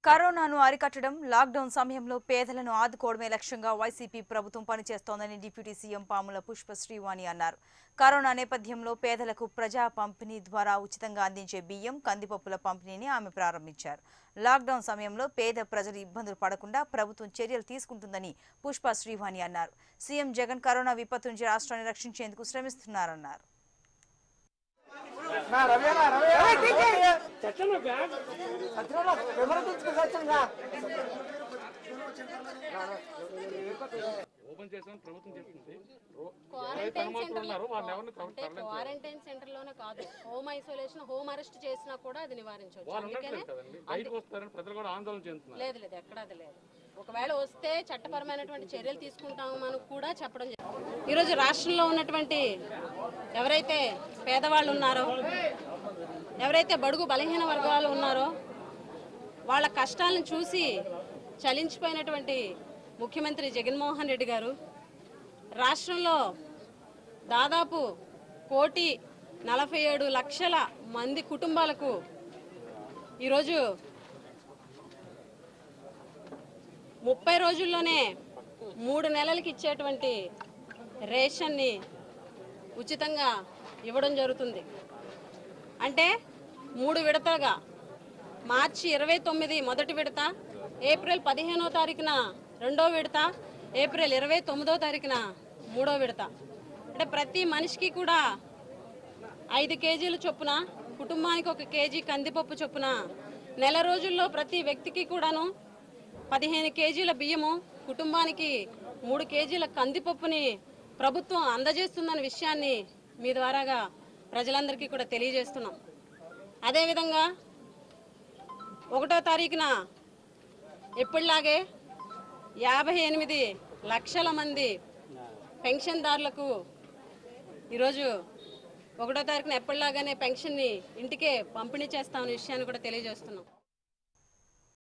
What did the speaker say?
కరోనాను అరికట్టడం లాక్డౌన్ సమయంలో పేదలను ఆదుకోవడమే లక్ష్యంగా వైసీపీ ప్రభుత్వం పనిచేస్తోందని డిప్యూటీ సీఎం పాముల పుష్ప శ్రీవాణి అన్నారు కరోనా నేపథ్యంలో పేదలకు ప్రజా పంపిణీ ద్వారా ఉచితంగా అందించే బియ్యం కందిపప్పుల పంపిణీని ఆమె ప్రారంభించారు లాక్డౌన్ సమయంలో పేద ప్రజలు ఇబ్బందులు పడకుండా ప్రభుత్వం చర్యలు తీసుకుంటుందని పుష్ప శ్రీవాణి అన్నారు సీఎం జగన్ కరోనా విపత్తు నుంచి రాష్ట్రాన్ని రక్షించేందుకు శ్రమిస్తున్నారన్నారు ఓపెన్ చేసామని ప్రభుత్వం చెప్తుంది రో- ఎవరైతే క్వారంటైన్ అనుమతులు సెంటర్ ఉన్నారో వాళ్ళు ఎవరిని తర- అంటే తరలించాలి క్వారంటైన్ సెంటర్ లోనే కాదు హోమ్ ఐసోలేషన్ హోమ్ అరెస్ట్ చేసినా కూడా అది నివారించవచ్చు వాళ్ళు అందుకనే ఉండట్లేదు కదండి బయటకు వస్తారని ప్రజలు కూడా ఆందోళన చెందుతున్నారు లేదు లేదు ఎక్కడ అది లేదు ఒకవేళ వస్తే చట్టపరమైనటువంటి చర్యలు తీసుకుంటామని కూడా చెప్పడం జరిగింది ఈరోజు రాష్ట్రంలో ఉన్నటువంటి ఎవరైతే పేదవాళ్ళు ఉన్నారో ఎవరైతే బడుగు బలహీన వర్గాలు ఉన్నారో వాళ్ళ కష్టాలను చూసి చలించిపోయినటువంటి ముఖ్యమంత్రి జగన్మోహన్ రెడ్డి గారు రాష్ట్రంలో దాదాపు కోటి నలభై ఏడు లక్షల మంది కుటుంబాలకు ఈరోజు ముప్పై రోజుల్లోనే మూడు నెలలకి ఇచ్చేటువంటి రేషన్ని ఉచితంగా ఇవ్వడం జరుగుతుంది అంటే మూడు విడతలుగా మార్చి ఇరవై తొమ్మిది మొదటి విడత ఏప్రిల్ పదిహేనో తారీఖున రెండో విడత ఏప్రిల్ ఇరవై తొమ్మిదో తారీఖున మూడో విడత అంటే ప్రతి మనిషికి కూడా ఐదు కేజీలు చొప్పున కుటుంబానికి ఒక కేజీ కందిపప్పు చొప్పున నెల రోజుల్లో ప్రతి వ్యక్తికి కూడాను పదిహేను కేజీల బియ్యము కుటుంబానికి మూడు కేజీల కందిపప్పుని ప్రభుత్వం అందజేస్తుందన్న విషయాన్ని మీ ద్వారాగా ప్రజలందరికీ కూడా తెలియజేస్తున్నాం అదేవిధంగా ఒకటో తారీఖున ఎప్పటిలాగే యాభై ఎనిమిది లక్షల మంది పెన్షన్దారులకు ఈరోజు ఒకటో తారీఖున ఎప్పటిలాగానే పెన్షన్ని ఇంటికే పంపిణీ చేస్తామనే విషయాన్ని కూడా తెలియజేస్తున్నాం